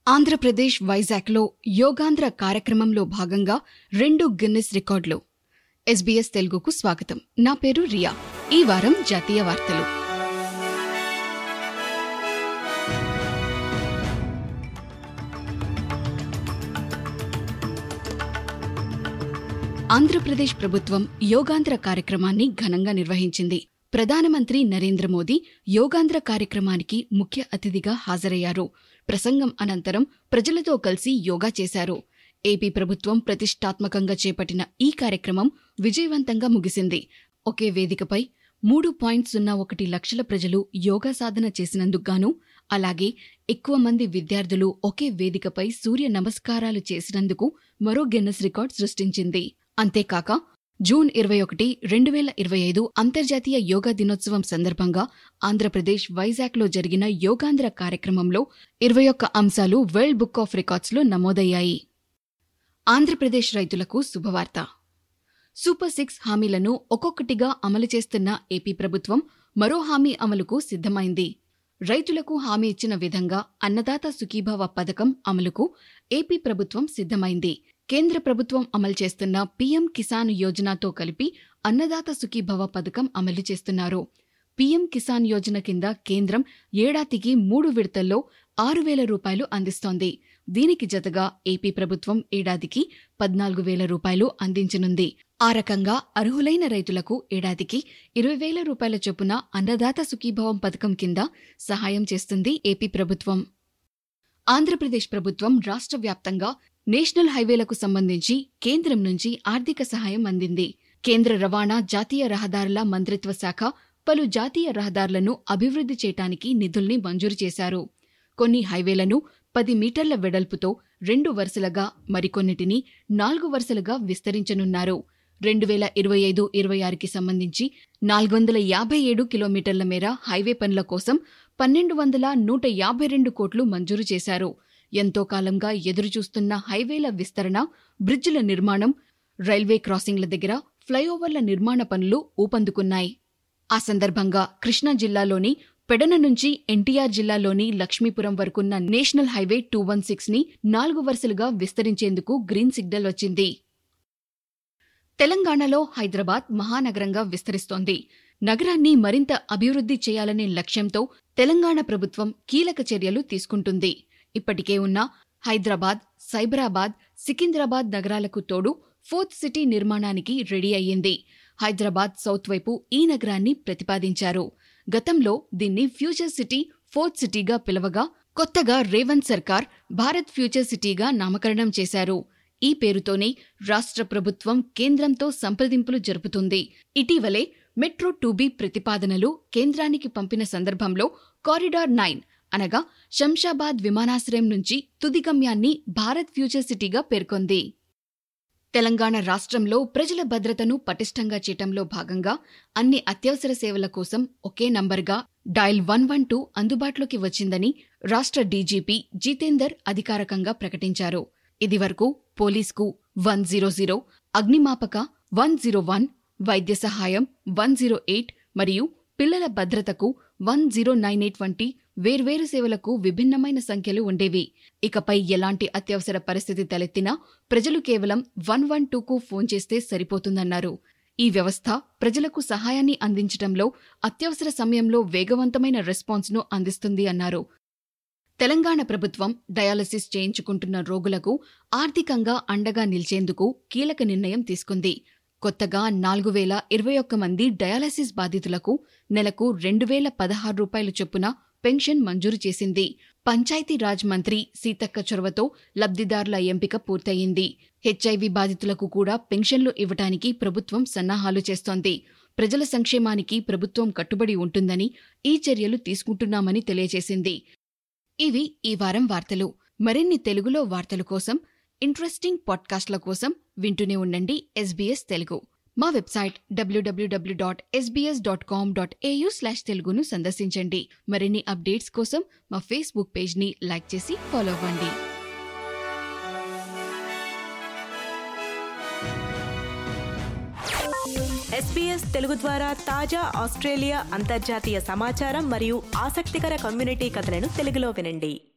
ఆంధ్రప్రదేశ్ వైజాగ్లో యోగాంధ్ర కార్యక్రమంలో భాగంగా రెండు గిన్నిస్ రికార్డులు ఎస్బీఎస్ తెలుగుకు స్వాగతం నా పేరు రియా ఈ వారం జాతీయ వార్తలు ఆంధ్రప్రదేశ్ ప్రభుత్వం యోగాంధ్ర కార్యక్రమాన్ని ఘనంగా నిర్వహించింది ప్రధానమంత్రి నరేంద్ర మోదీ యోగాంధ్ర కార్యక్రమానికి ముఖ్య అతిథిగా హాజరయ్యారు ప్రసంగం అనంతరం ప్రజలతో కలిసి యోగా చేశారు ఏపీ ప్రభుత్వం ప్రతిష్టాత్మకంగా చేపట్టిన ఈ కార్యక్రమం విజయవంతంగా ముగిసింది ఒకే వేదికపై మూడు పాయింట్ సున్నా ఒకటి లక్షల ప్రజలు యోగా సాధన చేసినందుకు గాను అలాగే ఎక్కువ మంది విద్యార్థులు ఒకే వేదికపై సూర్య నమస్కారాలు చేసినందుకు మరో గిన్నెస్ రికార్డ్ సృష్టించింది అంతేకాక జూన్ ఇరవై ఒకటి రెండు వేల ఇరవై ఐదు అంతర్జాతీయ యోగా దినోత్సవం సందర్భంగా ఆంధ్రప్రదేశ్ వైజాగ్లో జరిగిన యోగాంధ్ర కార్యక్రమంలో ఇరవై ఒక్క అంశాలు వరల్డ్ బుక్ ఆఫ్ రికార్డ్స్లో నమోదయ్యాయి ఆంధ్రప్రదేశ్ రైతులకు శుభవార్త సూపర్ సిక్స్ హామీలను ఒక్కొక్కటిగా అమలు చేస్తున్న ఏపీ ప్రభుత్వం మరో హామీ అమలుకు సిద్ధమైంది రైతులకు హామీ ఇచ్చిన విధంగా అన్నదాత సుఖీభవ పథకం అమలుకు ఏపీ ప్రభుత్వం సిద్ధమైంది కేంద్ర ప్రభుత్వం అమలు చేస్తున్న పీఎం కిసాన్ యోజనతో కలిపి అన్నదాత సుఖీభవ పథకం అమలు చేస్తున్నారు పీఎం కిసాన్ యోజన కింద కేంద్రం ఏడాదికి మూడు విడతల్లో ఆరు వేల రూపాయలు అందిస్తోంది దీనికి జతగా ఏపీ ప్రభుత్వం ఏడాదికి పద్నాలుగు వేల రూపాయలు అందించనుంది ఆ రకంగా అర్హులైన రైతులకు ఏడాదికి ఇరవై వేల రూపాయల చొప్పున అన్నదాత సుఖీభవం పథకం కింద సహాయం చేస్తుంది ఏపీ ప్రభుత్వం ఆంధ్రప్రదేశ్ ప్రభుత్వం రాష్ట్ర వ్యాప్తంగా నేషనల్ హైవేలకు సంబంధించి కేంద్రం నుంచి ఆర్థిక సహాయం అందింది కేంద్ర రవాణా జాతీయ రహదారుల మంత్రిత్వ శాఖ పలు జాతీయ రహదారులను అభివృద్ధి చేయటానికి నిధుల్ని మంజూరు చేశారు కొన్ని హైవేలను పది మీటర్ల వెడల్పుతో రెండు వరుసలుగా మరికొన్నిటిని నాలుగు వరుసలుగా విస్తరించనున్నారు రెండు వేల ఇరవై ఐదు ఇరవై ఆరుకి సంబంధించి నాలుగు వందల యాభై ఏడు కిలోమీటర్ల మేర హైవే పనుల కోసం పన్నెండు వందల నూట యాభై రెండు కోట్లు మంజూరు చేశారు ఎంతో కాలంగా ఎదురుచూస్తున్న హైవేల విస్తరణ బ్రిడ్జిల నిర్మాణం రైల్వే క్రాసింగ్ల దగ్గర ఫ్లైఓవర్ల నిర్మాణ పనులు ఊపందుకున్నాయి ఆ సందర్భంగా కృష్ణా జిల్లాలోని పెడన నుంచి ఎన్టీఆర్ జిల్లాలోని లక్ష్మీపురం వరకున్న national highway two one six ని నాలుగు వరుసలుగా విస్తరించేందుకు గ్రీన్ సిగ్నల్ వచ్చింది తెలంగాణలో హైదరాబాద్ మహానగరంగా విస్తరిస్తోంది నగరాన్ని మరింత అభివృద్ధి చేయాలనే లక్ష్యంతో తెలంగాణ ప్రభుత్వం కీలక చర్యలు తీసుకుంటుంది ఇప్పటికే ఉన్న హైదరాబాద్ సైబరాబాద్ సికింద్రాబాద్ నగరాలకు తోడు ఫోర్త్ సిటీ నిర్మాణానికి రెడీ అయ్యింది హైదరాబాద్ సౌత్ వైపు ఈ నగరాన్ని ప్రతిపాదించారు గతంలో దీన్ని ఫ్యూచర్ సిటీ ఫోర్త్ సిటీగా పిలవగా కొత్తగా రేవంత్ సర్కార్ భారత్ ఫ్యూచర్ సిటీగా నామకరణం చేశారు ఈ పేరుతోనే రాష్ట్ర ప్రభుత్వం కేంద్రంతో సంప్రదింపులు జరుపుతుంది ఇటీవలే మెట్రో టూబీ ప్రతిపాదనలు కేంద్రానికి పంపిన సందర్భంలో కారిడార్ నైన్ అనగా శంషాబాద్ విమానాశ్రయం నుంచి తుది గమ్యాన్ని భారత్ ఫ్యూచర్ సిటీగా పేర్కొంది తెలంగాణ రాష్ట్రంలో ప్రజల భద్రతను పటిష్టంగా చేయటంలో భాగంగా అన్ని అత్యవసర సేవల కోసం ఒకే నంబర్గా డయల్ వన్ వన్ టూ అందుబాటులోకి వచ్చిందని రాష్ట్ర డీజీపీ జితేందర్ అధికారికంగా ప్రకటించారు ఇదివరకు పోలీస్కు వన్ జీరో జీరో అగ్నిమాపక వన్ జీరో వన్ వైద్య సహాయం వన్ జీరో ఎయిట్ మరియు పిల్లల భద్రతకు వన్ జీరో నైన్ ఎయిట్ వంటి వేర్వేరు సేవలకు విభిన్నమైన సంఖ్యలు ఉండేవి ఇకపై ఎలాంటి అత్యవసర పరిస్థితి తలెత్తినా ప్రజలు కేవలం వన్ వన్ టూకు ఫోన్ చేస్తే సరిపోతుందన్నారు ఈ వ్యవస్థ ప్రజలకు సహాయాన్ని అందించడంలో అత్యవసర సమయంలో వేగవంతమైన రెస్పాన్స్ను అందిస్తుంది అన్నారు తెలంగాణ ప్రభుత్వం డయాలసిస్ చేయించుకుంటున్న రోగులకు ఆర్థికంగా అండగా నిలిచేందుకు కీలక నిర్ణయం తీసుకుంది కొత్తగా నాలుగు వేల ఇరవై ఒక్క మంది డయాలసిస్ బాధితులకు నెలకు రెండు వేల పదహారు రూపాయల చొప్పున పెన్షన్ మంజూరు చేసింది పంచాయతీరాజ్ మంత్రి సీతక్క చొరవతో లబ్దిదారుల ఎంపిక పూర్తయింది హెచ్ఐవి బాధితులకు కూడా పెన్షన్లు ఇవ్వటానికి ప్రభుత్వం సన్నాహాలు చేస్తోంది ప్రజల సంక్షేమానికి ప్రభుత్వం కట్టుబడి ఉంటుందని ఈ చర్యలు తీసుకుంటున్నామని తెలియజేసింది ఇవి ఈ వారం వార్తలు మరిన్ని తెలుగులో వార్తల కోసం ఇంట్రెస్టింగ్ పాడ్కాస్ట్ల కోసం వింటూనే ఉండండి ఎస్బీఎస్ తెలుగు మా website WWW dot SBS dot com dot AU slash తెలుగును సందర్శించండి మరిన్ని అప్డేట్స్ కోసం మా ఫేస్బుక్ పేజ్ని లైక్ చేసి ఫాలో అవ్వండి ఎస్పీఎస్ తెలుగు ద్వారా తాజా ఆస్ట్రేలియా అంతర్జాతీయ సమాచారం మరియు ఆసక్తికర కమ్యూనిటీ కథలను తెలుగులో వినండి